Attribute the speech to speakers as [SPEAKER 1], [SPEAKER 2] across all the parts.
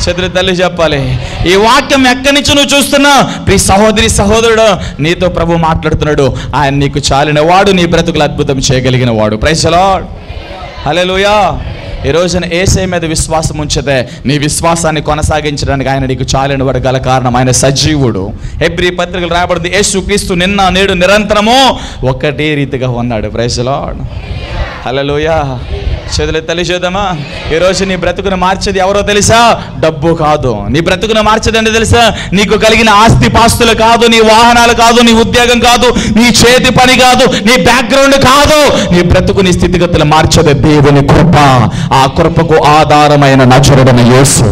[SPEAKER 1] చదువు తల్లి చెప్పాలి ఈ వాక్యం ఎక్కడి నుంచి నువ్వు చూస్తున్నా ప్రి సహోదరి సహోదరుడు నీతో ప్రభు మాట్లాడుతున్నాడు ఆయన నీకు చాలిన వాడు నీ బ్రతుకులు అద్భుతం చేయగలిగిన వాడు ప్రైసలో హల్లెలూయా ఈ రోజున ఏసై మీద విశ్వాసం ఉంచితే నీ విశ్వాసాన్ని కొనసాగించడానికి ఆయన నీకు చాలిన వాడు గల కారణం ఆయన సజీవుడు ఎబ్రి పత్రికలు రాయబడింది యేసు క్రీస్తు నిన్న నేడు నిరంతరము ఒకటే రీతిగా ఉన్నాడు ప్రైసలో హల్లెలూయా చదువులే తల్లి చూద్దామా ఈరోజు నీ బ్రతుకును మార్చేది ఎవరో తెలుసా డబ్బు కాదు నీ బ్రతుకును మార్చేది అంటే తెలుసా నీకు కలిగిన ఆస్తి పాస్తులు కాదు నీ వాహనాలు కాదు నీ ఉద్యోగం కాదు నీ చేతి పని కాదు నీ బ్యాక్గ్రౌండ్ కాదు నీ బ్రతుకు నీ స్థితిగతులు మార్చేది దేవుని కృప ఆ కృపకు ఆధారమైన నచరుడైన యేసు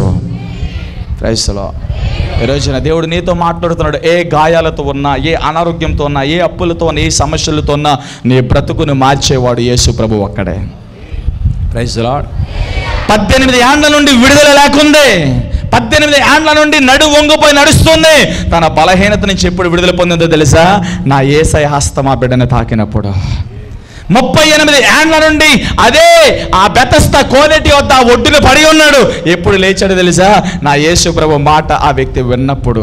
[SPEAKER 1] క్రైస్తలో ఈ రోజున దేవుడు నీతో మాట్లాడుతున్నాడు ఏ గాయాలతో ఉన్నా ఏ అనారోగ్యంతో ఉన్నా ఏ అప్పులతో ఉన్నా ఏ సమస్యలతో ఉన్నా నీ బ్రతుకును మార్చేవాడు యేసు ప్రభు ఒక్కడే ప్రైజ్ లాడ్ పద్దెనిమిది ఏండ్ల నుండి విడుదల లేకుంది పద్దెనిమిది ఏండ్ల నుండి నడు వంగిపోయి నడుస్తుంది తన బలహీనత నుంచి ఎప్పుడు విడుదల పొందిందో తెలుసా నా ఏసై హస్తమా బిడ్డను తాకినప్పుడు ముప్పై ఎనిమిది ఏండ్ల నుండి అదే ఆ బెతస్త కోనేటి వద్ద ఆ ఒడ్డున పడి ఉన్నాడు ఎప్పుడు లేచాడు తెలుసా నా యేసు ప్రభు మాట ఆ వ్యక్తి విన్నప్పుడు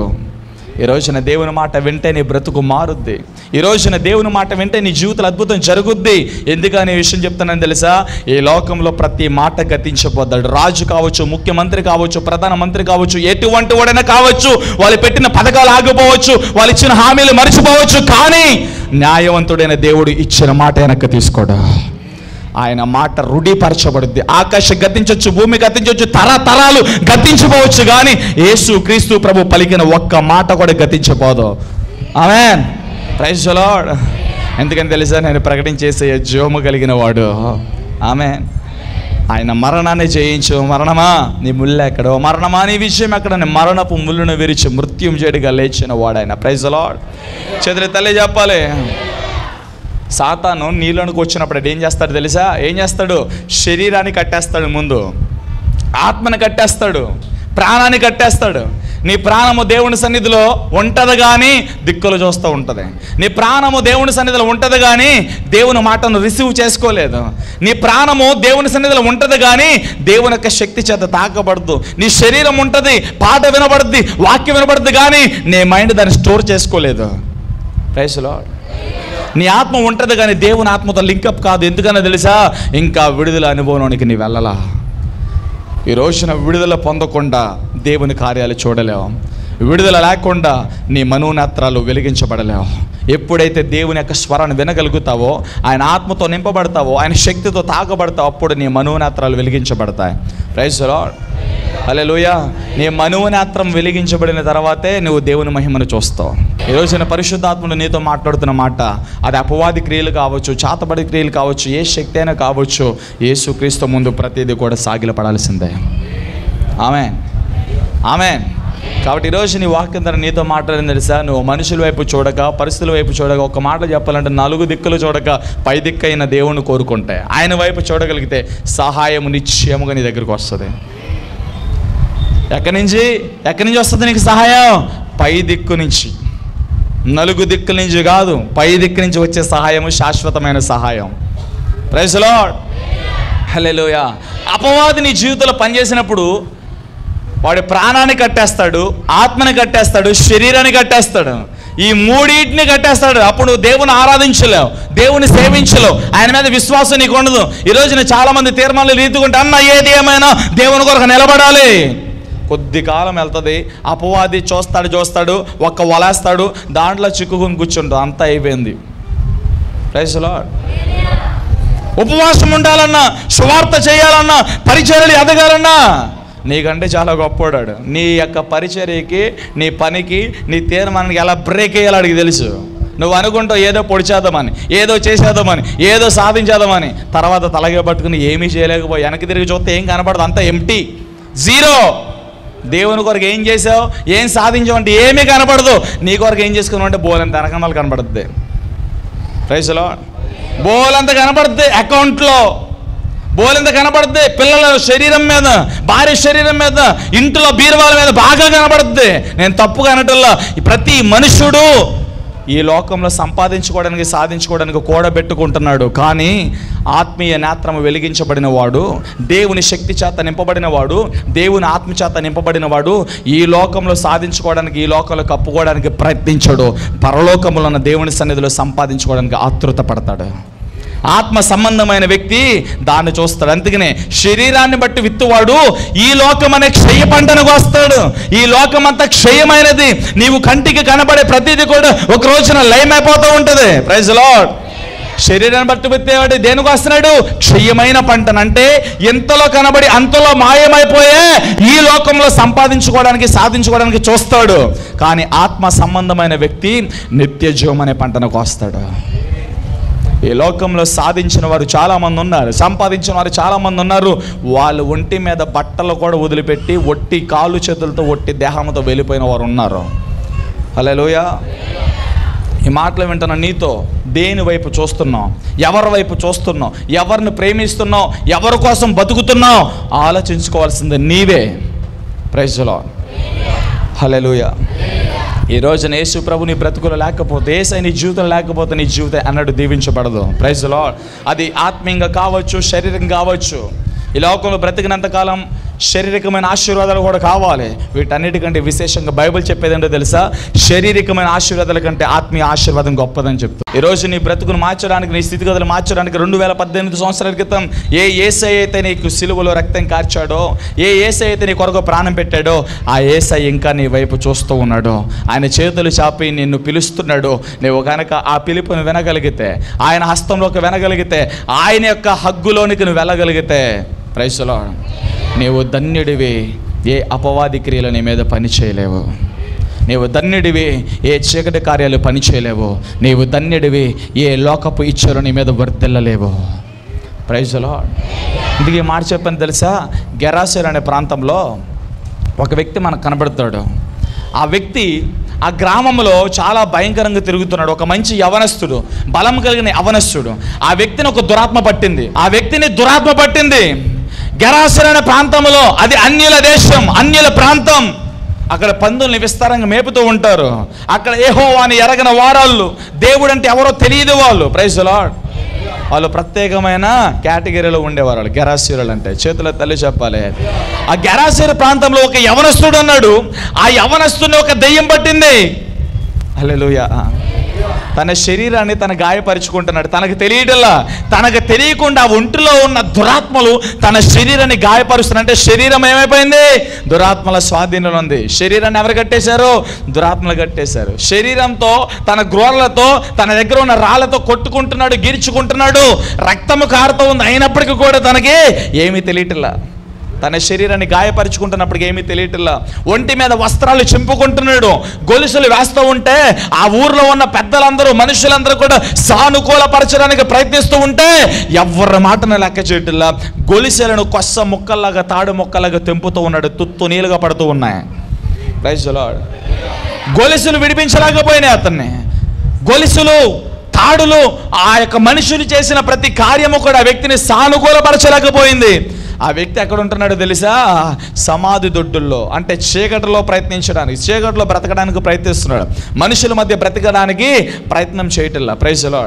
[SPEAKER 1] ఈ రోజున దేవుని మాట వింటే నీ బ్రతుకు మారుద్ది ఈ రోజున దేవుని మాట వింటే నీ జీవితంలో అద్భుతం జరుగుద్ది ఎందుకని ఈ విషయం చెప్తానని తెలుసా ఈ లోకంలో ప్రతి మాట గతించబోద్దాడు రాజు కావచ్చు ముఖ్యమంత్రి కావచ్చు ప్రధానమంత్రి కావచ్చు ఎటువంటి వాడైనా కావచ్చు వాళ్ళు పెట్టిన పథకాలు ఆగిపోవచ్చు వాళ్ళు ఇచ్చిన హామీలు మర్చిపోవచ్చు కానీ న్యాయవంతుడైన దేవుడు ఇచ్చిన మాట వెనక్కి తీసుకోడు ఆయన మాట రూఢీపరచబడుద్ది ఆకాశం గతించవచ్చు భూమి గతించవచ్చు తరతరాలు గతించిపోవచ్చు కానీ యేసు క్రీస్తు ప్రభు పలికిన ఒక్క మాట కూడా గతించబోదు ఆమెన్ ప్రైజ్ లార్డ్ ఎందుకని తెలుసా నేను ప్రకటించేసే జోము కలిగిన వాడు ఆమె ఆయన మరణాన్ని జయించు మరణమా నీ ముళ్ళు ఎక్కడో మరణమా నీ విషయం ఎక్కడ నీ మరణపు ముళ్ళును విరిచి మృత్యుం చెడుగా లేచిన వాడు ఆయన ప్రైజ్ లార్డ్ చదిరి తల్లి చెప్పాలి సాతాను నీళ్ళలోకి వచ్చినప్పుడు అది ఏం చేస్తాడు తెలుసా ఏం చేస్తాడు శరీరాన్ని కట్టేస్తాడు ముందు ఆత్మని కట్టేస్తాడు ప్రాణాన్ని కట్టేస్తాడు నీ ప్రాణము దేవుని సన్నిధిలో ఉంటది కానీ దిక్కులు చూస్తూ ఉంటుంది నీ ప్రాణము దేవుని సన్నిధిలో ఉంటది కానీ దేవుని మాటను రిసీవ్ చేసుకోలేదు నీ ప్రాణము దేవుని సన్నిధిలో ఉంటది కానీ దేవుని యొక్క శక్తి చేత తాకబడదు నీ శరీరం ఉంటుంది పాట వినబడుద్ది వాక్యం వినబడుద్ది కానీ నీ మైండ్ దాన్ని స్టోర్ చేసుకోలేదు ప్రైస్లో నీ ఆత్మ ఉంటుంది కానీ దేవుని ఆత్మతో లింకప్ కాదు ఎందుకన్నా తెలుసా ఇంకా విడుదల అనుభవానికి నీ వెళ్ళలా ఈ రోజున విడుదల పొందకుండా దేవుని కార్యాలు చూడలేవు విడుదల లేకుండా నీ మనోనేత్రాలు వెలిగించబడలేవు ఎప్పుడైతే దేవుని యొక్క స్వరాన్ని వినగలుగుతావో ఆయన ఆత్మతో నింపబడతావో ఆయన శక్తితో తాకబడతావు అప్పుడు నీ మనోనేత్రాలు వెలిగించబడతాయి ప్రైజ్ అలే నీ మనోనేత్రం వెలిగించబడిన తర్వాతే నువ్వు దేవుని మహిమను చూస్తావు ఈ రోజున పరిశుద్ధాత్ముడు నీతో మాట్లాడుతున్న మాట అది అపవాది క్రియలు కావచ్చు చాతబడి క్రియలు కావచ్చు ఏ శక్తి అయినా కావచ్చు యేసుక్రీస్తు ముందు ప్రతిదీ కూడా సాగిలపడాల్సిందే ఆమె ఆమె కాబట్టి ఈరోజు నీ వాక్యం ద్వారా నీతో మాట్లాడింది తెలుసా నువ్వు మనుషుల వైపు చూడక పరిస్థితుల వైపు చూడక ఒక మాట చెప్పాలంటే నలుగు దిక్కులు చూడక పై దిక్కైన దేవుని కోరుకుంటే ఆయన వైపు చూడగలిగితే సహాయం నిశ్చయముగా నీ దగ్గరికి వస్తుంది ఎక్కడి నుంచి ఎక్కడి నుంచి వస్తుంది నీకు సహాయం పై దిక్కు నుంచి నలుగు దిక్కుల నుంచి కాదు పై దిక్కు నుంచి వచ్చే సహాయము శాశ్వతమైన సహాయం ప్రైజ్లో హలోయ అపవాది నీ జీవితంలో పనిచేసినప్పుడు వాడి ప్రాణాన్ని కట్టేస్తాడు ఆత్మని కట్టేస్తాడు శరీరాన్ని కట్టేస్తాడు ఈ మూడింటిని కట్టేస్తాడు అప్పుడు నువ్వు దేవుని ఆరాధించలేవు దేవుని సేవించలేవు ఆయన మీద విశ్వాసం నీకు ఉండదు ఈ రోజున చాలా మంది తీర్మానాలు రీతుకుంటే అన్న ఏది ఏమైనా దేవుని కొరకు నిలబడాలి కొద్ది కాలం వెళ్తుంది అపవాది చూస్తాడు చూస్తాడు ఒక్క వలేస్తాడు దాంట్లో చిక్కుకుని కూర్చుంటాడు అంతా అయిపోయింది ప్రైస్లో ఉపవాసం ఉండాలన్నా సువార్త చేయాలన్నా పరిచర్యలు ఎదగాలన్నా నీకంటే చాలా గొప్పవాడాడు నీ యొక్క పరిచర్యకి నీ పనికి నీ తీర్మానానికి ఎలా బ్రేక్ వేయాలో అడిగి తెలుసు నువ్వు అనుకుంటావు ఏదో పొడిచేద్దామని ఏదో చేసేద్దామని ఏదో సాధించేద్దామని తర్వాత తలగే పట్టుకుని ఏమీ చేయలేకపోయి వెనక్కి తిరిగి చూస్తే ఏం కనపడదు అంతా ఎంటీ జీరో దేవుని కొరకు ఏం చేసావు ఏం సాధించావు అంటే ఏమీ కనపడదు నీ కొరకు ఏం చేసుకున్నావు అంటే బోలంత వెనకనాలు కనపడుద్ది ప్రైస్లో బోలంత కనపడుద్ది అకౌంట్లో బోలంత కనపడుద్ది పిల్లల శరీరం మీద భార్య శరీరం మీద ఇంట్లో బీరువాల మీద బాగా కనపడుద్ది నేను తప్పుగా అనటల్లా ప్రతి మనుషుడు ఈ లోకంలో సంపాదించుకోవడానికి సాధించుకోవడానికి కూడబెట్టుకుంటున్నాడు కానీ ఆత్మీయ నేత్రము వెలిగించబడిన వాడు దేవుని శక్తి చేత నింపబడిన వాడు దేవుని ఆత్మ చేత నింపబడిన వాడు ఈ లోకంలో సాధించుకోవడానికి ఈ లోకంలో కప్పుకోవడానికి ప్రయత్నించడు పరలోకములో ఉన్న దేవుని సన్నిధిలో సంపాదించుకోవడానికి ఆతృత పడతాడు ఆత్మ సంబంధమైన వ్యక్తి దాన్ని చూస్తాడు అందుకనే శరీరాన్ని బట్టి విత్తువాడు ఈ లోకం అనే క్షయ పంటను కోస్తాడు ఈ లోకం అంతా క్షయమైనది నీవు కంటికి కనబడే ప్రతిదీ కూడా ఒక రోజున లయమైపోతూ ఉంటుంది ప్రైజ్ లార్డ్ శరీరాన్ని బట్టి విత్తేవాడు దేనికి వస్తున్నాడు క్షయమైన పంటను అంటే ఎంతలో కనబడి అంతలో మాయమైపోయే ఈ లోకంలో సంపాదించుకోవడానికి సాధించుకోవడానికి చూస్తాడు కానీ ఆత్మ సంబంధమైన వ్యక్తి నిత్య జీవం అనే పంటను కోస్తాడు ఈ లోకంలో సాధించిన వారు చాలామంది ఉన్నారు సంపాదించిన వారు చాలామంది ఉన్నారు వాళ్ళు ఒంటి మీద బట్టలు కూడా వదిలిపెట్టి ఒట్టి కాలు చేతులతో ఒట్టి దేహంతో వెళ్ళిపోయిన వారు ఉన్నారు హలో ఈ మాటలు వింటున్న నీతో దేని వైపు చూస్తున్నావు ఎవరి వైపు చూస్తున్నావు ఎవరిని ప్రేమిస్తున్నావు ఎవరి కోసం బతుకుతున్నావు ఆలోచించుకోవాల్సింది నీవే ప్రైజ్లో హలెలుయ ఈ రోజున యేసు ప్రభు నీ బ్రతుకులు లేకపోతే ఏసై నీ జీవితం లేకపోతే నీ జీవితం అన్నట్టు దీవించబడదు ప్రైజ్లో అది ఆత్మీయంగా కావచ్చు శరీరం కావచ్చు ఈ లోకంలో బ్రతికినంత కాలం శారీరకమైన ఆశీర్వాదాలు కూడా కావాలి వీటన్నిటికంటే విశేషంగా బైబిల్ చెప్పేది ఏంటో తెలుసా శారీరకమైన ఆశీర్వాదాల కంటే ఆత్మీయ ఆశీర్వాదం గొప్పదని చెప్తుంది ఈ రోజు నీ బ్రతుకును మార్చడానికి నీ స్థితిగతులు మార్చడానికి రెండు వేల పద్దెనిమిది సంవత్సరాల క్రితం ఏ ఏసై అయితే నీకు సిలువలో రక్తం కార్చాడో ఏ ఏసై అయితే నీ కొరకు ప్రాణం పెట్టాడో ఆ ఏసై ఇంకా నీ వైపు చూస్తూ ఉన్నాడు ఆయన చేతులు చాపి నిన్ను పిలుస్తున్నాడు నువ్వు కనుక ఆ పిలుపుని వినగలిగితే ఆయన హస్తంలోకి వినగలిగితే ఆయన యొక్క హగ్గులోనికి నువ్వు వెళ్ళగలిగితే ప్రైస్లో నీవు ధన్యుడివి ఏ అపవాది క్రియలు నీ మీద పని చేయలేవు నీవు ధన్యుడివి ఏ చీకటి కార్యాలు పని చేయలేవు నీవు ధన్యుడివి ఏ లోకపు ఇచ్చలు నీ మీద వర్తిల్లలేవు ప్రైజ్లో ఇందుకే మాట చెప్పని తెలుసా గెరాసేర్ అనే ప్రాంతంలో ఒక వ్యక్తి మనకు కనబడతాడు ఆ వ్యక్తి ఆ గ్రామంలో చాలా భయంకరంగా తిరుగుతున్నాడు ఒక మంచి యవనస్తుడు బలం కలిగిన యవనస్తుడు ఆ వ్యక్తిని ఒక దురాత్మ పట్టింది ఆ వ్యక్తిని దురాత్మ పట్టింది గెరాసర్ అనే ప్రాంతంలో అది అన్యుల దేశం అన్యుల ప్రాంతం అక్కడ పందుల్ని విస్తారంగా మేపుతూ ఉంటారు అక్కడ ఏహో అని ఎరగన వారాళ్ళు దేవుడు అంటే ఎవరో తెలియదు వాళ్ళు ప్రైజ్ లాడ్ వాళ్ళు ప్రత్యేకమైన కేటగిరీలో ఉండేవారు వాళ్ళు గెరాసీరులు అంటే చేతుల తల్లి చెప్పాలి ఆ గెరాసీరు ప్రాంతంలో ఒక యవనస్తుడు ఉన్నాడు ఆ యవనస్తుని ఒక దెయ్యం పట్టింది హల్లెలూయా తన శరీరాన్ని తన గాయపరుచుకుంటున్నాడు తనకు తెలియటల్లా తనకు తెలియకుండా ఆ ఒంటిలో ఉన్న దురాత్మలు తన శరీరాన్ని గాయపరుస్తున్నాయి అంటే శరీరం ఏమైపోయింది దురాత్మల స్వాధీనంలో ఉంది శరీరాన్ని ఎవరు కట్టేశారు దురాత్మలు కట్టేశారు శరీరంతో తన గ్రోర్లతో తన దగ్గర ఉన్న రాళ్లతో కొట్టుకుంటున్నాడు గిరుచుకుంటున్నాడు రక్తము కారుతూ ఉంది అయినప్పటికీ కూడా తనకి ఏమీ తెలియటల్లా తన శరీరాన్ని గాయపరుచుకుంటున్నప్పటికీ ఏమీ తెలియటల్లా ఒంటి మీద వస్త్రాలు చింపుకుంటున్నాడు గొలుసులు వేస్తూ ఉంటే ఆ ఊర్లో ఉన్న పెద్దలందరూ మనుషులందరూ కూడా సానుకూలపరచడానికి ప్రయత్నిస్తూ ఉంటే ఎవరి మాటను లెక్క చేయటల్లా గొలుసులను కొస్స ముక్కల్లాగా తాడు ముక్కలాగా తెంపుతూ ఉన్నాడు తుత్తు నీలుగా పడుతూ ఉన్నాయి ప్రైజ్ లార్డ్ గొలుసులు విడిపించలేకపోయినాయి అతన్ని గొలుసులు తాడులు ఆ యొక్క మనుషులు చేసిన ప్రతి కార్యము కూడా ఆ వ్యక్తిని సానుకూలపరచలేకపోయింది ఆ వ్యక్తి ఎక్కడ ఉంటున్నాడో తెలుసా సమాధి దొడ్డుల్లో అంటే చీకటిలో ప్రయత్నించడానికి చీకటిలో బ్రతకడానికి ప్రయత్నిస్తున్నాడు మనుషుల మధ్య బ్రతకడానికి ప్రయత్నం చేయటల్లా ప్రైజ్లో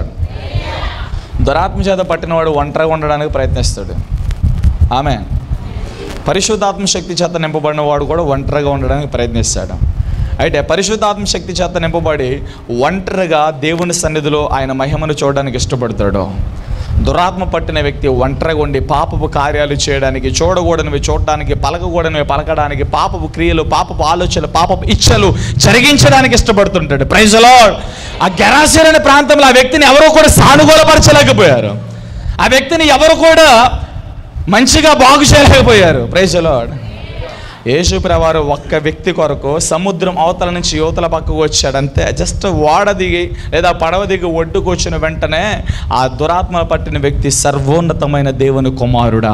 [SPEAKER 1] దురాత్మ చేత పట్టినవాడు ఒంటరిగా ఉండడానికి ప్రయత్నిస్తాడు ఆమె పరిశుద్ధాత్మ శక్తి చేత నింపబడిన వాడు కూడా ఒంటరిగా ఉండడానికి ప్రయత్నిస్తాడు అయితే పరిశుద్ధాత్మ శక్తి చేత నింపబడి ఒంటరిగా దేవుని సన్నిధిలో ఆయన మహిమను చూడడానికి ఇష్టపడతాడు దురాత్మ పట్టిన వ్యక్తి ఒంటరిగా ఉండి పాపపు కార్యాలు చేయడానికి చూడకూడనివి చూడడానికి పలకకూడనివి పలకడానికి పాపపు క్రియలు పాపపు ఆలోచనలు పాపపు ఇచ్చలు జరిగించడానికి ఇష్టపడుతుంటాడు ప్రైజ్లో ఆ గెరాసిర్ అనే ప్రాంతంలో ఆ వ్యక్తిని ఎవరూ కూడా సానుకూలపరచలేకపోయారు ఆ వ్యక్తిని ఎవరు కూడా మంచిగా బాగు చేయలేకపోయారు ప్రైజ్లో యేసు వారు ఒక్క వ్యక్తి కొరకు సముద్రం అవతల నుంచి యువతల పక్కకు వచ్చాడు అంతే జస్ట్ వాడ దిగి లేదా పడవ దిగి ఒడ్డుకు వచ్చిన వెంటనే ఆ దురాత్మ పట్టిన వ్యక్తి సర్వోన్నతమైన దేవుని కుమారుడా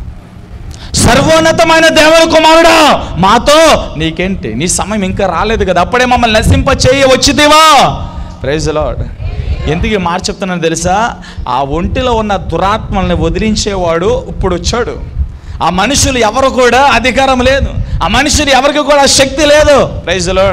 [SPEAKER 1] సర్వోన్నతమైన దేవుని కుమారుడా మాతో నీకేంటి నీ సమయం ఇంకా రాలేదు కదా అప్పుడే మమ్మల్ని నశింప చేయ వచ్చిదివా ప్రైజ్ లాడ్ ఎందుకు ఈ మాట చెప్తున్నాను తెలుసా ఆ ఒంటిలో ఉన్న దురాత్మల్ని వదిలించేవాడు ఇప్పుడు వచ్చాడు ఆ మనుషులు ఎవరు కూడా అధికారం లేదు ఆ మనుషులు ఎవరికి కూడా శక్తి లేదు ప్రైజ్లో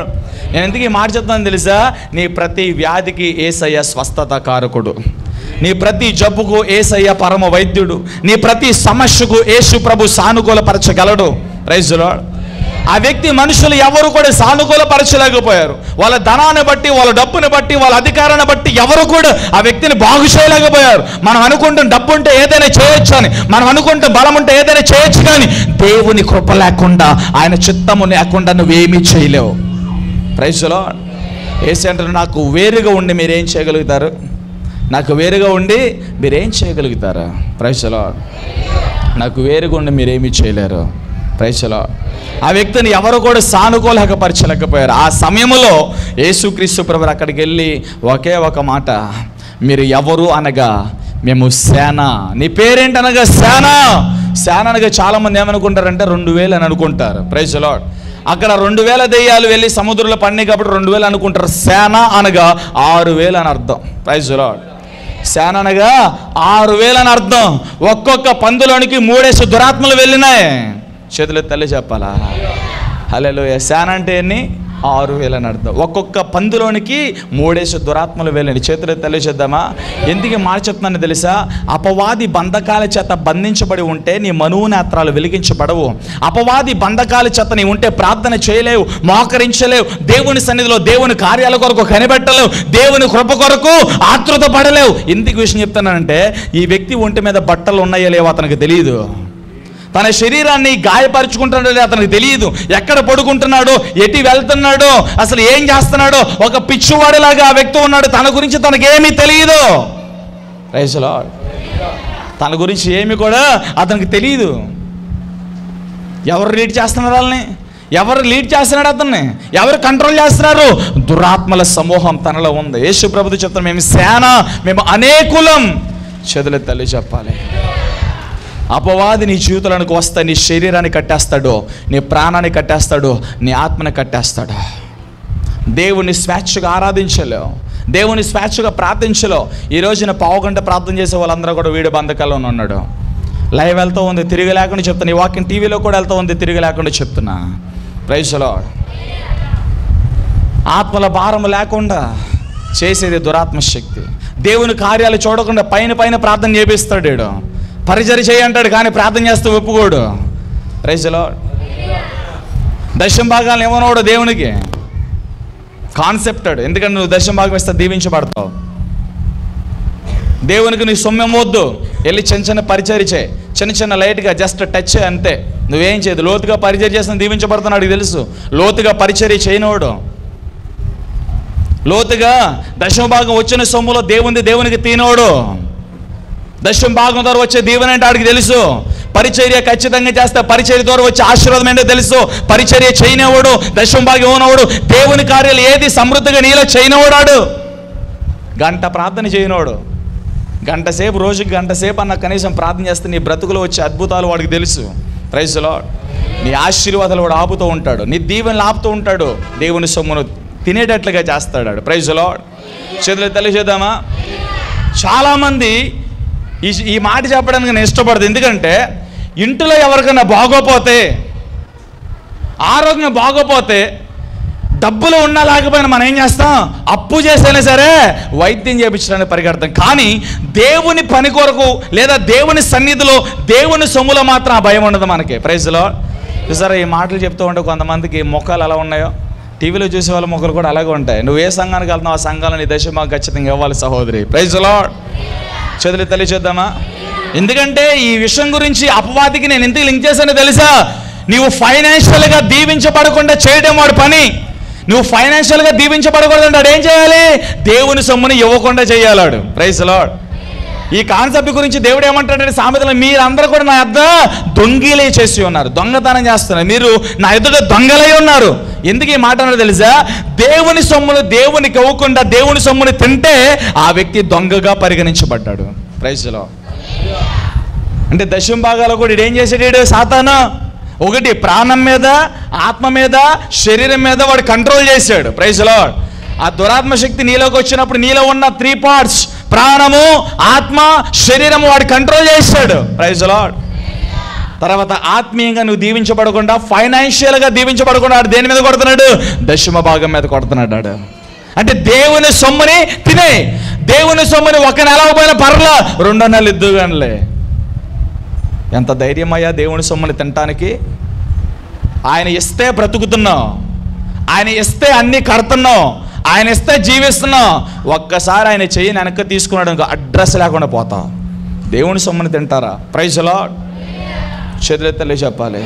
[SPEAKER 1] నేను ఎందుకు ఈ మాట చెప్తాను తెలుసా నీ ప్రతి వ్యాధికి ఏసయ్య స్వస్థత కారకుడు నీ ప్రతి జబ్బుకు ఏసయ్య పరమ వైద్యుడు నీ ప్రతి సమస్యకు యేసు ప్రభు సానుకూలపరచగలడు రైజులో ఆ వ్యక్తి మనుషులు ఎవరు కూడా సానుకూలపరచలేకపోయారు వాళ్ళ ధనాన్ని బట్టి వాళ్ళ డబ్బుని బట్టి వాళ్ళ అధికారాన్ని బట్టి ఎవరు కూడా ఆ వ్యక్తిని బాగు చేయలేకపోయారు మనం అనుకుంటాం డబ్బు ఉంటే ఏదైనా చేయొచ్చు అని మనం అనుకుంటాం బలం ఉంటే ఏదైనా చేయొచ్చు కానీ దేవుని కృప లేకుండా ఆయన చిత్తము లేకుండా నువ్వేమీ చేయలేవు ప్రైజ్లో ఏసీ అంటారు నాకు వేరుగా ఉండి మీరేం చేయగలుగుతారు నాకు వేరుగా ఉండి మీరేం చేయగలుగుతారు ప్రైజ్లో నాకు వేరుగా ఉండి మీరేమీ చేయలేరు ప్రైజ్లో ఆ వ్యక్తిని ఎవరు కూడా సానుకూలపరచలేకపోయారు ఆ సమయంలో యేసుక్రీస్తు ప్రభు అక్కడికి వెళ్ళి ఒకే ఒక మాట మీరు ఎవరు అనగా మేము సేన నీ పేరేంటి అనగా సేన సేన అనగా చాలామంది ఏమనుకుంటారంటే రెండు వేలు అని అనుకుంటారు ప్రైజ్ లాడ్ అక్కడ రెండు వేల దెయ్యాలు వెళ్ళి సముద్రంలో పడినాయి కాబట్టి రెండు వేలు అనుకుంటారు సేన అనగా ఆరు వేలు అని అర్థం ప్రైజ్ లాడ్ సేన అనగా ఆరు వేలు అని అర్థం ఒక్కొక్క పందులోనికి మూడేసి దురాత్మలు వెళ్ళినాయి చేతులు తల్లి చెప్పాలా హలో శాన అంటే ఎన్ని ఆరు వేలు అని అర్థం ఒక్కొక్క పందులోనికి మూడేసి దురాత్మలు వెళ్ళండి చేతులు తల్లి చేద్దామా ఎందుకు మాట చెప్తున్నాను తెలుసా అపవాది బంధకాల చేత బంధించబడి ఉంటే నీ మనువు నేత్రాలు వెలిగించబడవు అపవాది బంధకాల చేత నీ ఉంటే ప్రార్థన చేయలేవు మోకరించలేవు దేవుని సన్నిధిలో దేవుని కార్యాల కొరకు కనిపెట్టలేవు దేవుని కృప కొరకు ఆతృత పడలేవు ఎందుకు విషయం చెప్తానంటే ఈ వ్యక్తి ఒంటి మీద బట్టలు ఉన్నాయో లేవో అతనికి తెలియదు తన శరీరాన్ని గాయపరుచుకుంటున్నాడో అతనికి తెలియదు ఎక్కడ పడుకుంటున్నాడో ఎటు వెళ్తున్నాడో అసలు ఏం చేస్తున్నాడో ఒక పిచ్చివాడిలాగా ఆ వ్యక్తి ఉన్నాడు తన గురించి తనకేమీ తెలియదు రైసులో తన గురించి ఏమి కూడా అతనికి తెలియదు ఎవరు లీడ్ చేస్తున్నారు వాళ్ళని ఎవరు లీడ్ చేస్తున్నాడు అతన్ని ఎవరు కంట్రోల్ చేస్తున్నారు దురాత్మల సమూహం తనలో ఉంది యేసు ప్రభుత్వ చెప్తాను మేము సేన మేము అనేకులం చెదుల తల్లి చెప్పాలి అపవాది నీ జీవితాలకు వస్తే నీ శరీరాన్ని కట్టేస్తాడు నీ ప్రాణాన్ని కట్టేస్తాడు నీ ఆత్మని కట్టేస్తాడు దేవుని స్వేచ్ఛగా ఆరాధించలేవు దేవుని స్వేచ్ఛగా ప్రార్థించలేవు ఈ రోజున పావు గంట ప్రార్థన చేసే వాళ్ళందరూ కూడా వీడి బంధకాల్లో ఉన్నాడు లైవ్ వెళ్తూ ఉంది తిరిగి లేకుండా చెప్తున్నా ఈ వాకింగ్ టీవీలో కూడా వెళ్తూ ఉంది తిరిగి లేకుండా చెప్తున్నా ప్రైజ్లో ఆత్మల భారం లేకుండా చేసేది దురాత్మ శక్తి దేవుని కార్యాలు చూడకుండా పైన పైన ప్రార్థన చేపిస్తాడు వీడు పరిచర్ చేయి అంటాడు కానీ ప్రార్థన చేస్తూ ఒప్పుకోడు ప్రైజ్లో దశం భాగాలు ఏమన్నాడు దేవునికి కాన్సెప్టెడ్ ఎందుకంటే నువ్వు దశం భాగం ఇస్తే దీవించబడతావు దేవునికి నీ సొమ్మెం వద్దు వెళ్ళి చిన్న చిన్న పరిచర్య చేయి చిన్న చిన్న లైట్గా జస్ట్ టచ్ చేయి అంతే నువ్వేం చేయదు లోతుగా పరిచర్య చేసిన దీవించబడుతున్నాడు తెలుసు లోతుగా పరిచర్య చేయనివాడు లోతుగా దశమ భాగం వచ్చిన సొమ్ములో దేవుంది దేవునికి తీనోడు దశమ భాగం ద్వారా వచ్చే దీవెన అంటే ఆడికి తెలుసు పరిచర్య ఖచ్చితంగా చేస్తే పరిచర్య ద్వారా వచ్చే ఆశీర్వాదం ఏంటో తెలుసు పరిచర్య చేయనివాడు దశమ భాగం ఇవ్వనవాడు దేవుని కార్యాలు ఏది సమృద్ధిగా నీలో చేయనివాడాడు గంట ప్రార్థన చేయనోడు గంట సేపు రోజుకి గంట సేపు అన్న కనీసం ప్రార్థన చేస్తే నీ బ్రతుకులో వచ్చే అద్భుతాలు వాడికి తెలుసు ప్రైజ్లో నీ ఆశీర్వాదాలు వాడు ఆపుతూ ఉంటాడు నీ దీవెనలు ఆపుతూ ఉంటాడు దేవుని సొమ్మును తినేటట్లుగా చేస్తాడు వాడు. ప్రైజ్లో చేతులు తెలియజేద్దామా చాలామంది ఈ ఈ మాట చెప్పడానికి నేను ఇష్టపడదు ఎందుకంటే ఇంటిలో ఎవరికైనా బాగోపోతే ఆరోగ్యం బాగోపోతే డబ్బులు ఉన్నా లేకపోయినా మనం ఏం చేస్తాం అప్పు చేసైనా సరే వైద్యం చేయించడానికి పరిగెడతాం కానీ దేవుని పని కొరకు లేదా దేవుని సన్నిధిలో దేవుని సొమ్ములో మాత్రం ఆ భయం ఉండదు మనకి ప్రైజ్లో చూసారా ఈ మాటలు చెప్తూ ఉంటే కొంతమందికి మొక్కలు ఎలా ఉన్నాయో టీవీలో చూసే వాళ్ళ మొక్కలు కూడా అలాగే ఉంటాయి నువ్వు ఏ సంఘానికి వెళ్తున్నావు ఆ సంఘాలను నీ దశ మాకు ఖచ్చితంగా ఇవ్వాలి సహోదరి ప్రైజ్లో చదువు తెలియచేద్దామా ఎందుకంటే ఈ విషయం గురించి అపవాదికి నేను ఎందుకు లింక్ చేశానో తెలుసా నీవు ఫైనాన్షియల్గా దీవించబడకుండా చేయడం వాడి పని నువ్వు ఫైనాన్షియల్గా దీవించబడకూడదంటే వాడు ఏం చేయాలి దేవుని సొమ్ముని ఇవ్వకుండా చేయాలాడు ప్రైజ్ లాడ్ ఈ కాన్సెప్ట్ గురించి దేవుడు ఏమంటాడంటే సామెతలో మీరందరూ కూడా నా యొద్ద దొంగిలే చేసి ఉన్నారు దొంగతనం చేస్తున్నారు మీరు నా ఎదుట దొంగలై ఉన్నారు ఎందుకు ఈ మాట అన్నది తెలుసా దేవుని సొమ్మును దేవునికి ఇవ్వకుండా దేవుని సొమ్ముని తింటే ఆ వ్యక్తి దొంగగా పరిగణించబడ్డాడు ప్రైజ్లో అంటే దశం భాగాలు కూడా ఈడు ఏం చేసాడు సాతాను ఒకటి ప్రాణం మీద ఆత్మ మీద శరీరం మీద వాడు కంట్రోల్ చేశాడు ప్రైజ్లో ఆ దురాత్మ శక్తి నీలోకి వచ్చినప్పుడు నీలో ఉన్న త్రీ పార్ట్స్ ప్రాణము ఆత్మ శరీరము వాడు కంట్రోల్ చేశాడు ప్రైజ్లో తర్వాత ఆత్మీయంగా నువ్వు దీవించబడకుండా ఫైనాన్షియల్గా దీవించబడకుండా ఆడు దేని మీద కొడుతున్నాడు దశమ భాగం మీద కొడుతున్నాడు ఆడు అంటే దేవుని సొమ్ముని తినే దేవుని సొమ్ముని ఒక నెల పోయిన పర్లా రెండో నెలలు ఇద్దుగానిలే ఎంత ధైర్యం అయ్యా దేవుని సొమ్ముని తినటానికి ఆయన ఇస్తే బ్రతుకుతున్నాం ఆయన ఇస్తే అన్నీ కడుతున్నాం ఆయన ఇస్తే జీవిస్తున్నాం ఒక్కసారి ఆయన చెయ్యి వెనక్కి తీసుకున్నాడు ఇంకా అడ్రస్ లేకుండా పోతాం దేవుని సొమ్ముని తింటారా ప్రైజ్లో చేతులెత్తలే చెప్పాలి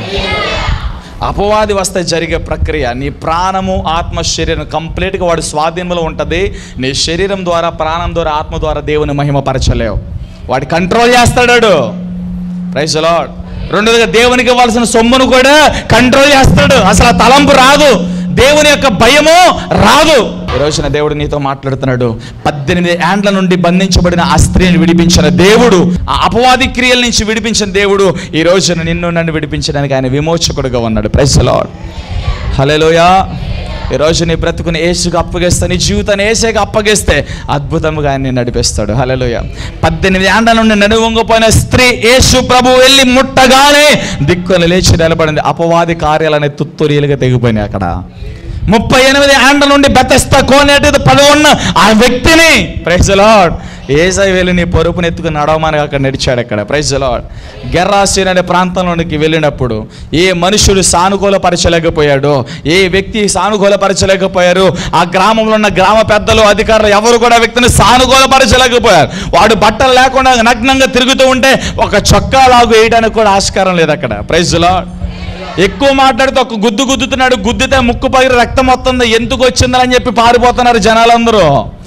[SPEAKER 1] అపవాది వస్తే జరిగే ప్రక్రియ నీ ప్రాణము ఆత్మ శరీరం కంప్లీట్గా వాడి స్వాధీనంలో ఉంటుంది నీ శరీరం ద్వారా ప్రాణం ద్వారా ఆత్మ ద్వారా దేవుని మహిమపరచలేవు వాడి కంట్రోల్ చేస్తాడు ప్రైజ్ లాడ్ రెండోదిగా దేవునికి ఇవ్వాల్సిన సొమ్మును కూడా కంట్రోల్ చేస్తాడు అసలు ఆ తలంపు రాదు దేవుని యొక్క భయము రాదు ఈ రోజున దేవుడు నీతో మాట్లాడుతున్నాడు పద్దెనిమిది ఏండ్ల నుండి బంధించబడిన ఆ స్త్రీని విడిపించిన దేవుడు ఆ అపవాది క్రియల నుంచి విడిపించిన దేవుడు ఈ రోజున నిన్ను నన్ను విడిపించడానికి ఆయన విమోచకుడుగా ఉన్నాడు ప్రైజ్ లాడ్ హలోయా ఈరోజు నీ బ్రతుకుని ఏసుకు అప్పగిస్తే నీ జీవితాన్ని ఏసేకి అప్పగిస్తే అద్భుతంగా ఆయన నిన్ను నడిపిస్తాడు హలోయ పద్దెనిమిది ఏండ్ల నుండి నడువంగిపోయిన స్త్రీ యేసు ప్రభు వెళ్ళి ముట్టగానే దిక్కులు లేచి నిలబడింది అపవాది కార్యాలనే తుత్తురీలుగా తెగిపోయినాయి అక్కడ ముప్పై ఎనిమిది ఏండ్ల నుండి బెతస్త కోనేటిది పదవున్న ఆ వ్యక్తిని ప్రైజ్ లాడ్ ఏసై వెళ్ళి నీ పరుపుని ఎత్తుకుని నడవమని అక్కడ నడిచాడు అక్కడ ప్రైజ్ లాడ్ గెర్రాసీన్ అనే ప్రాంతంలోనికి వెళ్ళినప్పుడు ఏ మనుషుడు సానుకూలపరచలేకపోయాడో ఏ వ్యక్తి సానుకూలపరచలేకపోయారు ఆ గ్రామంలో ఉన్న గ్రామ పెద్దలు అధికారులు ఎవరు కూడా ఆ వ్యక్తిని సానుకూలపరచలేకపోయారు వాడు బట్టలు లేకుండా నగ్నంగా తిరుగుతూ ఉంటే ఒక చొక్కా లాగు వేయడానికి కూడా ఆస్కారం లేదు అక్కడ ప్రైజ్ లాడ్ ఎక్కువ మాట్లాడితే ఒక గుద్దు గుద్దుతున్నాడు గుద్దితే ముక్కు పగిలి రక్తం వస్తుంది ఎందుకు వచ్చిందని చెప్పి పారిపోతున్నారు జనాలందరూ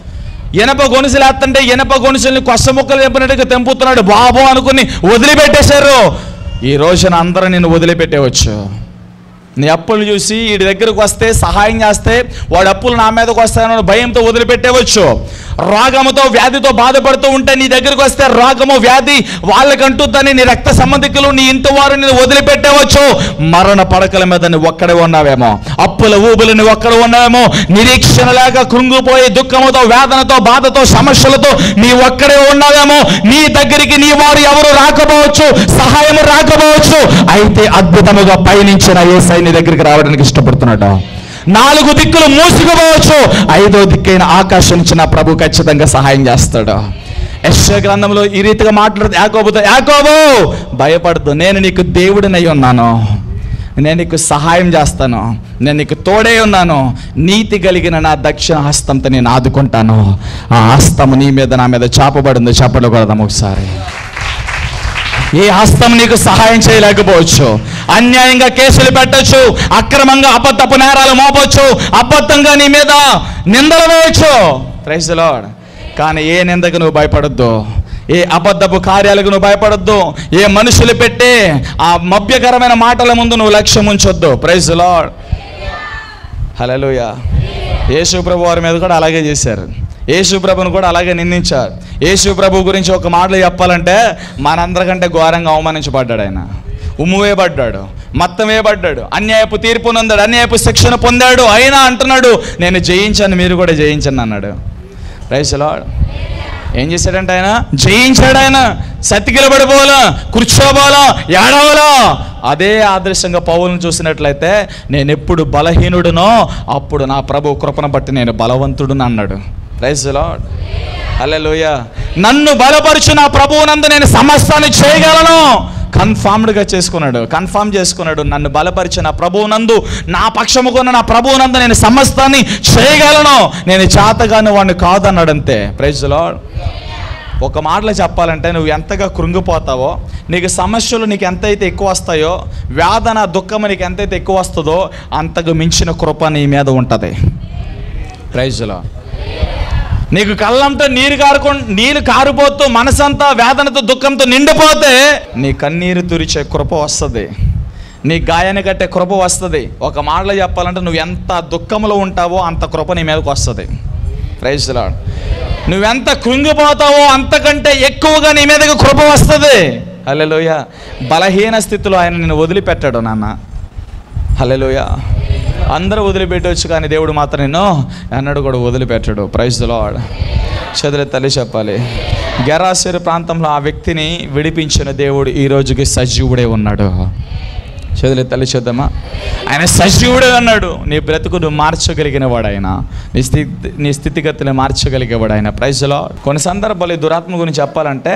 [SPEAKER 1] ఇనప గొలుసులు వేస్తుంటే ఇనప గొలుసుల్ని కొత్త ముక్కలు తెంపినట్టుగా తెంపుతున్నాడు బాబు అనుకుని వదిలిపెట్టేశారు ఈ రోజున అందరూ నిన్ను వదిలిపెట్టేవచ్చు నీ అప్పులు చూసి వీడి దగ్గరకు వస్తే సహాయం చేస్తే వాడి అప్పులు నా మీదకి వస్తాయని భయంతో వదిలిపెట్టేవచ్చు రోగముతో వ్యాధితో బాధపడుతూ ఉంటే నీ దగ్గరకు వస్తే రోగము వ్యాధి వాళ్ళకంటుందని నీ రక్త సంబంధికులు నీ ఇంటి వారు నేను వదిలిపెట్టేవచ్చు మరణ పడకల మీద నువ్వు ఒక్కడే ఉన్నావేమో అప్పుల ఊబులు నువ్వు ఒక్కడ ఉన్నావేమో నిరీక్షణ లేక కృంగిపోయి దుఃఖముతో వేదనతో బాధతో సమస్యలతో నీ ఒక్కడే ఉన్నావేమో నీ దగ్గరికి నీ వారు ఎవరు రాకపోవచ్చు సహాయము రాకపోవచ్చు అయితే అద్భుతముగా పయనించిన ఏసై నీ దగ్గరికి రావడానికి ఇష్టపడుతున్నాడు నాలుగు దిక్కులు మూసుకుపోవచ్చు ఐదో దిక్కైన ఆకాశం నుంచి నా ప్రభు ఖచ్చితంగా సహాయం చేస్తాడు యశ్వ గ్రంథంలో ఈ రీతిగా మాట్లాడుతూ యాకోబుతో యాకోబు భయపడదు నేను నీకు దేవుడినై ఉన్నాను నేను నీకు సహాయం చేస్తాను నేను నీకు తోడే ఉన్నాను నీతి కలిగిన నా దక్షిణ హస్తంతో నేను ఆదుకుంటాను ఆ హస్తము నీ మీద నా మీద చాపబడిందో చెప్పకూడదాం ఒకసారి ఏ హస్తం నీకు సహాయం చేయలేకపోవచ్చు అన్యాయంగా కేసులు పెట్టొచ్చు అక్రమంగా అబద్ధపు నేరాలు మోపొచ్చు అబద్ధంగా నీ మీద నిందలు వేయచ్చు ప్రైజ్ లార్డ్ కానీ ఏ నిందకు నువ్వు భయపడొద్దు ఏ అబద్ధపు కార్యాలకు నువ్వు భయపడొద్దు ఏ మనుషులు పెట్టే ఆ మభ్యకరమైన మాటల ముందు నువ్వు లక్ష్యం ఉంచొద్దు ప్రైజ్ లార్డ్ హలోయ యేసు ప్రభు వారి మీద కూడా అలాగే చేశారు యేసు ప్రభుని కూడా అలాగే నిందించారు యేసు ప్రభు గురించి ఒక మాటలు చెప్పాలంటే మనందరికంటే ఘోరంగా అవమానించబడ్డాడు ఆయన ఉమ్ము వేయబడ్డాడు మత్తం వేయబడ్డాడు అన్యాయపు తీర్పు నొందాడు అన్యాయపు శిక్షణ పొందాడు అయినా అంటున్నాడు నేను జయించాను మీరు కూడా జయించండి అన్నాడు రైసులాడు ఏం చేశాడంటే ఆయన జయించాడు ఆయన సతికిల పడిపోవాలా కూర్చోబోలా ఏడవలా అదే ఆదర్శంగా పౌలను చూసినట్లయితే నేను ఎప్పుడు బలహీనుడునో అప్పుడు నా ప్రభు కృపను బట్టి నేను బలవంతుడుని అన్నాడు రైస్ లాడ్ హల్లెలూయ నన్ను బలపరుచు నా ప్రభువునందు నేను సమస్తాన్ని చేయగలను కన్ఫామ్డ్గా చేసుకున్నాడు కన్ఫామ్ చేసుకున్నాడు నన్ను బలపరిచిన ప్రభువునందు నా పక్షము కొన్న నా ప్రభువునందు నేను సమస్తాన్ని చేయగలను నేను చేతగాని వాడిని కాదన్నాడు అంతే ప్రైజ్ లాడ్ ఒక మాటలో చెప్పాలంటే నువ్వు ఎంతగా కృంగిపోతావో నీకు సమస్యలు నీకు ఎంతైతే ఎక్కువ వస్తాయో వేదన దుఃఖం నీకు ఎంతైతే ఎక్కువ వస్తుందో అంతకు మించిన కృప నీ మీద ఉంటుంది ప్రైజ్లో నీకు కళ్ళంతా నీరు కారుకు నీరు కారిపోతూ మనసంతా వేదనతో దుఃఖంతో నిండిపోతే నీ కన్నీరు తురిచే కృప వస్తుంది నీ గాయాన్ని కట్టే కృప వస్తుంది ఒక మాటలో చెప్పాలంటే నువ్వు ఎంత దుఃఖంలో ఉంటావో అంత కృప నీ మీదకి వస్తుంది ప్రైజ్ లాడ్ నువ్వెంత కృంగిపోతావో అంతకంటే ఎక్కువగా నీ మీదకి కృప వస్తుంది హల్లెలూయ బలహీన స్థితిలో ఆయన నిన్ను వదిలిపెట్టాడు నాన్న హల్లెలూయ అందరూ వదిలిపెట్టవచ్చు కానీ దేవుడు మాత్రం నిన్ను అన్నాడు కూడా వదిలిపెట్టాడు ప్రైజ్ లాడ్ చదివే తల్లి చెప్పాలి గెరాసేరు ప్రాంతంలో ఆ వ్యక్తిని విడిపించిన దేవుడు ఈ రోజుకి సజీవుడే ఉన్నాడు చదివే తల్లి చూద్దామా ఆయన సజీవుడే అన్నాడు నీ బ్రతుకును మార్చగలిగిన వాడు ఆయన నీ స్థితి నీ స్థితిగతిని మార్చగలిగేవాడు ఆయన ప్రైజ్లో కొన్ని సందర్భాలు ఈ దురాత్మ గురించి చెప్పాలంటే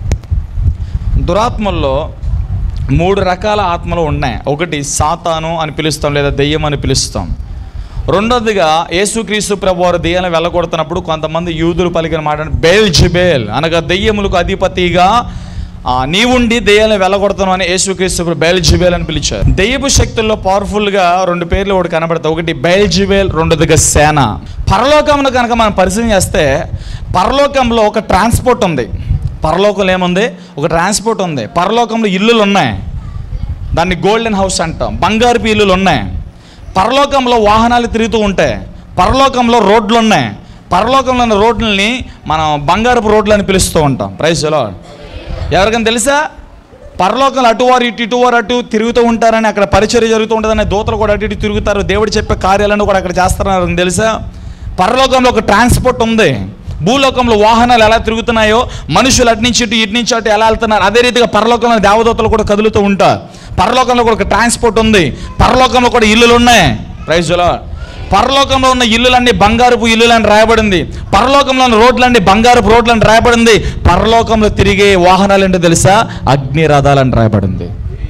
[SPEAKER 1] దురాత్మల్లో మూడు రకాల ఆత్మలు ఉన్నాయి ఒకటి సాతాను అని పిలుస్తాం లేదా దెయ్యం అని పిలుస్తాం రెండోదిగా యేసుక్రీస్తు ప్రభు వారు దెయ్యాలను వెళ్ళగొడుతున్నప్పుడు కొంతమంది యూదులు పలికిన మాట బేల్ జిబేల్ అనగా దెయ్యములకు అధిపతిగా ఆ, నీవుండి దెయ్యాలను వెళ్ళగొడతాను అని యేసుక్రీస్తు ప్రభు బేల్ జిబేల్ అని పిలిచారు దెయ్యపు శక్తుల్లో పవర్ఫుల్గా రెండు పేర్లు ఒకటి కనబడతాయి ఒకటి బేల్ జిబేల్ రెండోదిగా సేన పరలోకంలో కనుక మనం పరిశీలన చేస్తే పరలోకంలో ఒక ట్రాన్స్పోర్ట్ ఉంది పరలోకంలో ఏముంది ఒక ట్రాన్స్పోర్ట్ ఉంది పరలోకంలో ఇల్లులు ఉన్నాయి దాన్ని గోల్డెన్ హౌస్ అంటాం బంగారుపు ఇల్లులు ఉన్నాయి పరలోకంలో వాహనాలు తిరుగుతూ ఉంటాయి పరలోకంలో రోడ్లు ఉన్నాయి పరలోకంలో ఉన్న రోడ్లని మనం బంగారపు రోడ్లు అని పిలుస్తూ ఉంటాం ప్రైస్లో ఎవరికైనా తెలుసా పరలోకంలో అటువారు ఇటు ఇటువారు అటు తిరుగుతూ ఉంటారని అక్కడ పరిచర్య జరుగుతూ ఉంటుందని దూతలు కూడా అటు ఇటు తిరుగుతారు దేవుడు చెప్పే కార్యాలను కూడా అక్కడ చేస్తారని తెలుసా పరలోకంలో ఒక ట్రాన్స్పోర్ట్ ఉంది భూలోకంలో వాహనాలు ఎలా తిరుగుతున్నాయో మనుషులు అటు నుంచి ఇటు ఇటు నుంచి అటు ఎలా వెళ్తున్నారు అదే రీతిగా పరలోకంలో దేవదూతలు కూడా కదులుతూ ఉంటారు పరలోకంలో కూడా ఒక ట్రాన్స్పోర్ట్ ఉంది పరలోకంలో కూడా ఇల్లులు ఉన్నాయి ప్రైజులో పరలోకంలో ఉన్న ఇల్లులన్నీ బంగారపు ఇల్లులని రాయబడింది పరలోకంలో ఉన్న రోడ్లన్నీ బంగారపు రోడ్లని రాయబడింది పరలోకంలో తిరిగే వాహనాలు ఏంటో తెలుసా అగ్ని రథాలని రాయబడింది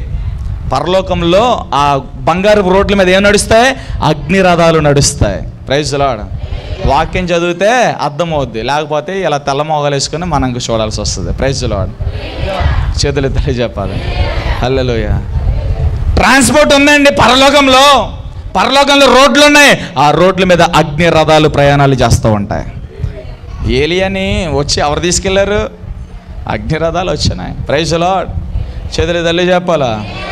[SPEAKER 1] పరలోకంలో ఆ బంగారపు రోడ్ల మీద ఏం నడుస్తాయి అగ్ని రథాలు నడుస్తాయి ప్రైజ్ లాడ్ వాక్యం చదివితే అర్థమవుద్ది లేకపోతే ఇలా తెల్ల మొగలు వేసుకొని మనం ఇంక చూడాల్సి వస్తుంది ప్రైజ్ లాడ్ చేతులు ఎత్తాలి చెప్పాలి హల్లెలూయ ట్రాన్స్పోర్ట్ ఉందండి పరలోకంలో పరలోకంలో రోడ్లు ఉన్నాయి ఆ రోడ్ల మీద అగ్ని రథాలు ప్రయాణాలు చేస్తూ ఉంటాయి ఏలియాని వచ్చి ఎవరు తీసుకెళ్లారు అగ్ని రథాలు వచ్చినాయి ప్రైజ్ లాడ్ చేతులు తల్లి చెప్పాలా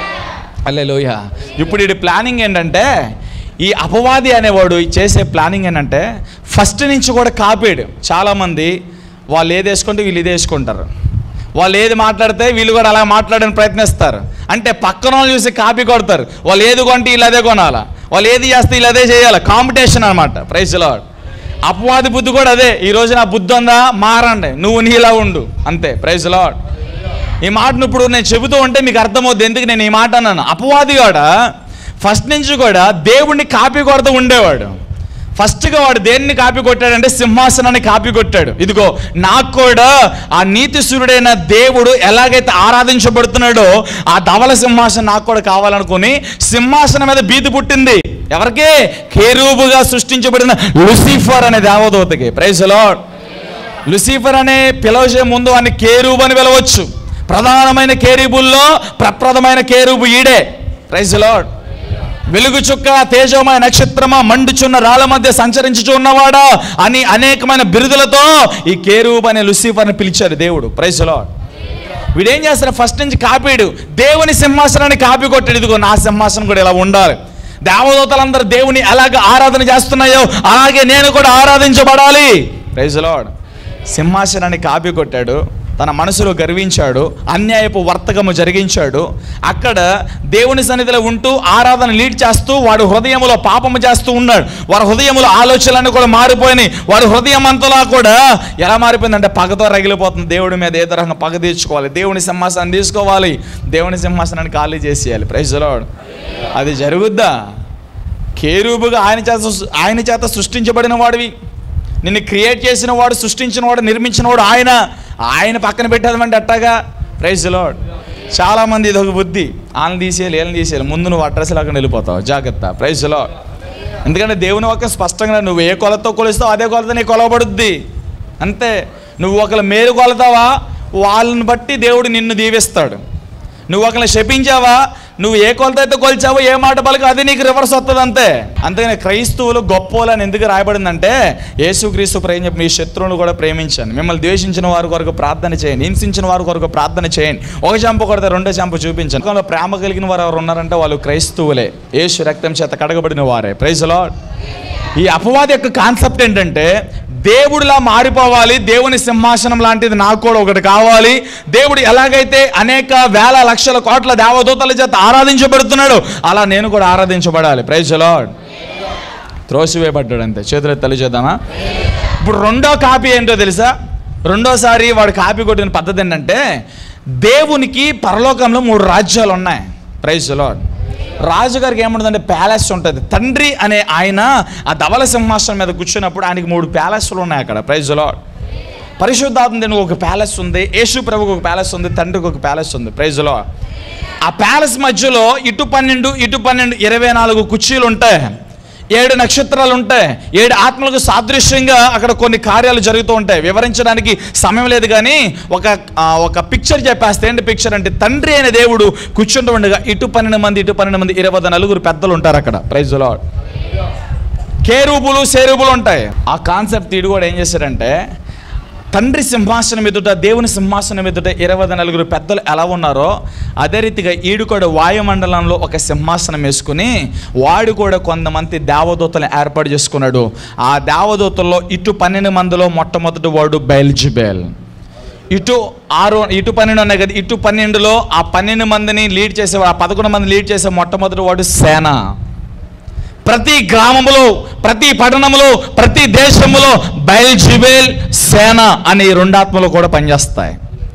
[SPEAKER 1] అల్లే లోయ ఇప్పుడు ఇది ప్లానింగ్ ఏంటంటే ఈ అపవాది అనేవాడు ఈ చేసే ప్లానింగ్ ఏంటంటే ఫస్ట్ నుంచి కూడా కాపీడు చాలామంది వాళ్ళు ఏది వేసుకుంటే వీళ్ళు ఇది వేసుకుంటారు వాళ్ళు ఏది మాట్లాడితే వీళ్ళు కూడా అలా మాట్లాడడానికి ప్రయత్నిస్తారు అంటే పక్కన వాళ్ళు చూసి కాపీ కొడతారు వాళ్ళు ఏది కొంటే వీళ్ళు అదే కొనాలా వాళ్ళు ఏది చేస్తే వీళ్ళు అదే చేయాలి కాంపిటీషన్ అనమాట ప్రైజ్ లాడ్ అపవాది బుద్ధి కూడా అదే ఈ రోజు నా బుద్ధి ఉందా మారండి నువ్వు నీలా ఉండు అంతే ప్రైజ్ లాడ్ ఈ మాటను ఇప్పుడు నేను చెబుతూ ఉంటే మీకు అర్థమవుద్ది ఎందుకు నేను ఈ మాట అన్నాను అపవాది కూడా ఫస్ట్ నుంచి కూడా దేవుణ్ణి కాపీ కొడుతూ ఉండేవాడు ఫస్ట్గా వాడు దేన్ని కాపీ కొట్టాడంటే సింహాసనాన్ని కాపీ కొట్టాడు ఇదిగో నాకు కూడా ఆ నీతి సూర్యుడైన దేవుడు ఎలాగైతే ఆరాధించబడుతున్నాడో ఆ ధవల సింహాసనం నాకు కూడా కావాలనుకుని సింహాసనం మీద భీతి పుట్టింది ఎవరికి కేరూబుగా సృష్టించబడిన లూసిఫర్ అనే దేవదూతకి ప్రైజ్ లార్డ్ లూసిఫర్ అనే పిలవచే ముందు అని కేరూబు అని పిలవచ్చు ప్రధానమైన కేరీబుల్లో ప్రప్రదమైన కేరూబు ఈడే ప్రైజ్ లార్డ్ వెలుగు చుక్క తేజోమయ నక్షత్రమా మండుచున్న రాళ్ళ మధ్య సంచరించుచు ఉన్నవాడా అని అనేకమైన బిరుదులతో ఈ కేరూబ్ అనే లూసిఫర్ని పిలిచారు దేవుడు ప్రైజ్ లార్డ్ వీడేం చేస్తారు ఫస్ట్ నుంచి కాపీడు దేవుని సింహాసనాన్ని కాపీ కొట్టాడు ఇదిగో నా సింహాసనం కూడా ఇలా ఉండాలి దేవదూతలందరూ దేవుని ఎలాగ ఆరాధన చేస్తున్నాయో అలాగే నేను కూడా ఆరాధించబడాలి ప్రైజ్ లార్డ్ సింహాసనాన్ని కాపీ కొట్టాడు తన మనసులో గర్వించాడు అన్యాయపు వర్తకము జరిగించాడు అక్కడ దేవుని సన్నిధిలో ఉంటూ ఆరాధన లీడ్ చేస్తూ వాడు హృదయములో పాపము చేస్తూ ఉన్నాడు వాడి హృదయములో ఆలోచనలన్నీ కూడా మారిపోయినాయి వాడి హృదయం అంతలా కూడా ఎలా మారిపోయిందంటే పగతో రగిలిపోతుంది దేవుడి మీద ఏ తరహంగా పగ తీర్చుకోవాలి దేవుని సింహాసనాన్ని తీసుకోవాలి దేవుని సింహాసనాన్ని ఖాళీ చేసేయాలి ప్రైజ్ లార్డ్ అది జరుగుద్దా కేరూబుగా ఆయన చేత ఆయన చేత సృష్టించబడిన వాడివి నిన్ను క్రియేట్ చేసిన వాడు సృష్టించిన వాడు నిర్మించిన వాడు ఆయన ఆయన పక్కన పెట్టేదమంటే అట్టాగా ప్రైజ్ లార్డ్ చాలామంది ఇది ఒక బుద్ధి వాళ్ళని తీసేయాలి వీళ్ళని తీసేయాలి ముందు నువ్వు అడ్రస్ లాగా వెళ్ళిపోతావు జాగ్రత్త ప్రైజ్ లార్డ్ ఎందుకంటే దేవుని ఒక స్పష్టంగా నువ్వు ఏ కొలతో కొలుస్తావు అదే కొలత నీ కొలవబడుద్ది అంతే నువ్వు ఒకళ్ళ మేలు కొలతావా వాళ్ళని బట్టి దేవుడు నిన్ను దీవిస్తాడు నువ్వు ఒకరిని శపించావా నువ్వు ఏ కొలత అయితే కొలిచావో ఏ మాట పలక అది నీకు రివర్స్ వస్తుంది అంతే అంతేగాని క్రైస్తవులు గొప్పోలు అని ఎందుకు రాయబడిందంటే యేసుక్రీస్తు ప్రేమ చెప్పి మీ శత్రువులు కూడా ప్రేమించండి మిమ్మల్ని ద్వేషించిన వారి కొరకు ప్రార్థన చేయండి హింసించిన వారి కొరకు ప్రార్థన చేయండి ఒక చెంప కొడితే రెండో చెంప చూపించండి లోకంలో ప్రేమ కలిగిన వారు ఎవరు ఉన్నారంటే వాళ్ళు క్రైస్తవులే యేసు రక్తం చేత కడగబడిన వారే ప్రైజ్ లార్డ్ ఈ అపవాది యొక్క కాన్సెప్ట్ ఏంటంటే దేవుడిలా మారిపోవాలి దేవుని సింహాసనం లాంటిది నాకు కూడా ఒకటి కావాలి దేవుడు ఎలాగైతే అనేక వేల లక్షల కోట్ల దేవదూతల చేత ఆరాధించబడుతున్నాడు అలా నేను కూడా ఆరాధించబడాలి ప్రైజ్ లార్డ్ త్రోసివేయబడ్డాడు అంతే చేతులు తల్లి చేద్దామా ఇప్పుడు రెండో కాపీ ఏంటో తెలుసా రెండోసారి వాడు కాపీ కొట్టిన పద్ధతి ఏంటంటే దేవునికి పరలోకంలో మూడు రాజ్యాలు ఉన్నాయి ప్రైజ్లో రాజుగారికి ఏముంటుందంటే ప్యాలెస్ ఉంటుంది తండ్రి అనే ఆయన ఆ ధవల సింహాసనం మీద కూర్చున్నప్పుడు ఆయనకి మూడు ప్యాలెస్లు ఉన్నాయి అక్కడ ప్రైజ్లో పరిశుద్ధాత్మ దేవునికి ఒక ప్యాలెస్ ఉంది యేసు ప్రభుకి ఒక ప్యాలెస్ ఉంది తండ్రికి ఒక ప్యాలెస్ ఉంది ప్రైజ్లో ఆ ప్యాలెస్ మధ్యలో ఇటు పన్నెండు ఇటు పన్నెండు ఇరవై నాలుగు కుర్చీలు ఉంటాయి ఏడు నక్షత్రాలు ఉంటాయి ఏడు ఆత్మలకు సాదృశ్యంగా అక్కడ కొన్ని కార్యాలు జరుగుతూ ఉంటాయి వివరించడానికి సమయం లేదు కానీ ఒక ఆ, ఒక పిక్చర్ చెప్పేస్తే ఏంటి పిక్చర్ అంటే తండ్రి అయిన దేవుడు కూర్చుంటూ ఉండగా ఇటు పన్నెండు మంది ఇటు పన్నెండు మంది ఇరవై నలుగురు పెద్దలు ఉంటారు అక్కడ ప్రైజ్ లాడ్ కేరూపులు సేరూపులు ఉంటాయి ఆ కాన్సెప్ట్ ఇడు కూడా ఏం చేశారంటే తండ్రి సింహాసనం ఎదుట దేవుని సింహాసనం ఎదుట ఇరవై నలుగురు పెద్దలు ఎలా ఉన్నారో అదే రీతిగా ఈడు కూడా వాయుమండలంలో ఒక సింహాసనం వేసుకుని వాడు కూడా కొంతమంది దేవదూతలను ఏర్పాటు చేసుకున్నాడు ఆ దేవదూతల్లో ఇటు పన్నెండు మందిలో మొట్టమొదటి వాడు బయల్జిబేల్ ఇటు ఆరు ఇటు పన్నెండు ఉన్నాయి కదా ఇటు పన్నెండులో ఆ పన్నెండు మందిని లీడ్ చేసే ఆ పదకొండు మంది లీడ్ చేసే మొట్టమొదటి వాడు సేన ప్రతి గ్రామములో ప్రతి పట్టణములో ప్రతి దేశములో బయల్జిబేల్ సేన అనే ఈ రెండు ఆత్మలు కూడా పనిచేస్తాయి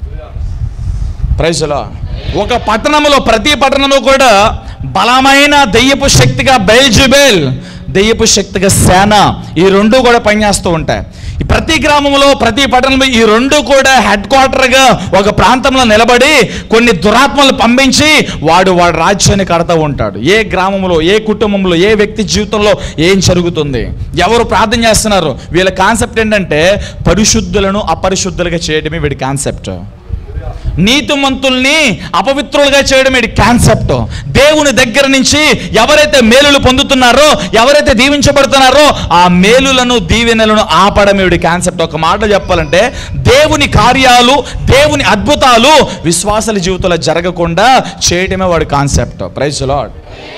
[SPEAKER 1] ప్రైజ్లో ఒక పట్టణములో ప్రతి పట్టణము కూడా బలమైన దెయ్యపు శక్తిగా బయల్జిబేల్ దెయ్యపు శక్తిగా సేన ఈ రెండు కూడా పనిచేస్తూ ఉంటాయి ఈ ప్రతి గ్రామంలో ప్రతి పట్టణంలో ఈ రెండు కూడా హెడ్ క్వార్టర్గా ఒక ప్రాంతంలో నిలబడి కొన్ని దురాత్మలు పంపించి వాడు వాడి రాజ్యాన్ని కడతా ఉంటాడు ఏ గ్రామంలో ఏ కుటుంబంలో ఏ వ్యక్తి జీవితంలో ఏం జరుగుతుంది ఎవరు ప్రార్థన చేస్తున్నారు వీళ్ళ కాన్సెప్ట్ ఏంటంటే పరిశుద్ధులను అపరిశుద్ధులుగా చేయడమే వీడి కాన్సెప్ట్ నీతిమంతుల్ని అపవిత్రులుగా చేయడం ఇది కాన్సెప్ట్ దేవుని దగ్గర నుంచి ఎవరైతే మేలులు పొందుతున్నారో ఎవరైతే దీవించబడుతున్నారో ఆ మేలులను దీవెనలను ఆపడం ఇవి కాన్సెప్ట్ ఒక మాట చెప్పాలంటే దేవుని కార్యాలు దేవుని అద్భుతాలు విశ్వాసాల జీవితంలో జరగకుండా చేయడమే వాడి కాన్సెప్ట్ ప్రైజ్ లాడ్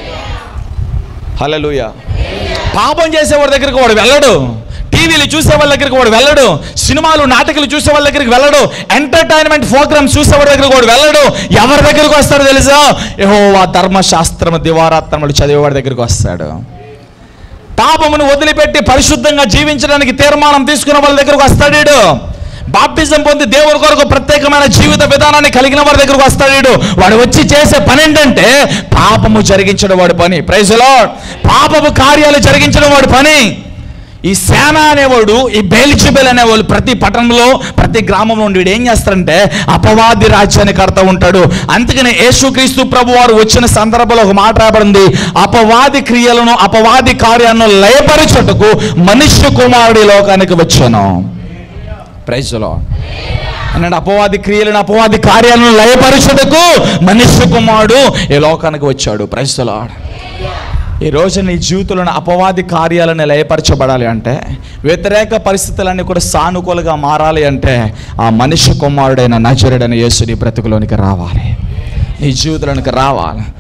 [SPEAKER 1] హల్లెలూయ పాపం చేసేవాడి దగ్గరికి వాడు వెళ్ళడు టీవీలు చూసే వాళ్ళ దగ్గరికి వాడు వెళ్ళడు సినిమాలు నాటకాలు చూసే వాళ్ళ దగ్గరికి వెళ్ళడు ఎంటర్టైన్మెంట్ ప్రోగ్రామ్స్ చూసే వాళ్ళ దగ్గరికి వాడు వెళ్ళడు ఎవరి దగ్గరికి వస్తాడు తెలుసా ఏహో ఆ ధర్మశాస్త్రం దివారాత్రములు చదివేవాడి దగ్గరికి వస్తాడు పాపమును వదిలిపెట్టి పరిశుద్ధంగా జీవించడానికి తీర్మానం తీసుకున్న వాళ్ళ దగ్గరకు వస్తాడు వీడు. బాప్టిజం పొంది దేవుని కొరకు ప్రత్యేకమైన జీవిత విధానాన్ని కలిగిన వారి దగ్గరకు వస్తాడు వీడు. వాడు వచ్చి చేసే పని ఏంటంటే పాపము జరిగించడం వాడి పని ప్రైజ్ లార్డ్ పాపము కార్యాలు జరిగించడం వాడి పని ఈ సేన అనేవాడు ఈ బేల్చిబెల్ అనేవాళ్ళు ప్రతి పట్టణంలో ప్రతి గ్రామంలో ఉండి వీడు ఏం చేస్తారంటే అపవాది రాజ్యాన్ని కడతా ఉంటాడు అందుకనే యేసుక్రీస్తు ప్రభు వారు వచ్చిన సందర్భంలో ఒక మాట రాబడింది అపవాది క్రియలను అపవాది కార్యాలను లయపరచుటకు మనుష్య కుమారుడి లోకానికి వచ్చాను ప్రైజ్లో అన్నాడు అపవాది క్రియలను అపవాది కార్యాలను లయపరచుటకు మనుష్య కుమారుడు ఈ లోకానికి వచ్చాడు ప్రైజ్లాడ్ ఈ రోజు నీ జీవితంలోని అపవాది కార్యాలను లయపరచబడాలి అంటే వ్యతిరేక పరిస్థితులన్నీ కూడా సానుకూలంగా మారాలి అంటే ఆ మనిషి కుమారుడైన నజరుడైన యేసు నీ బ్రతుకులోనికి రావాలి నీ జీవితంలోనికి రావాలి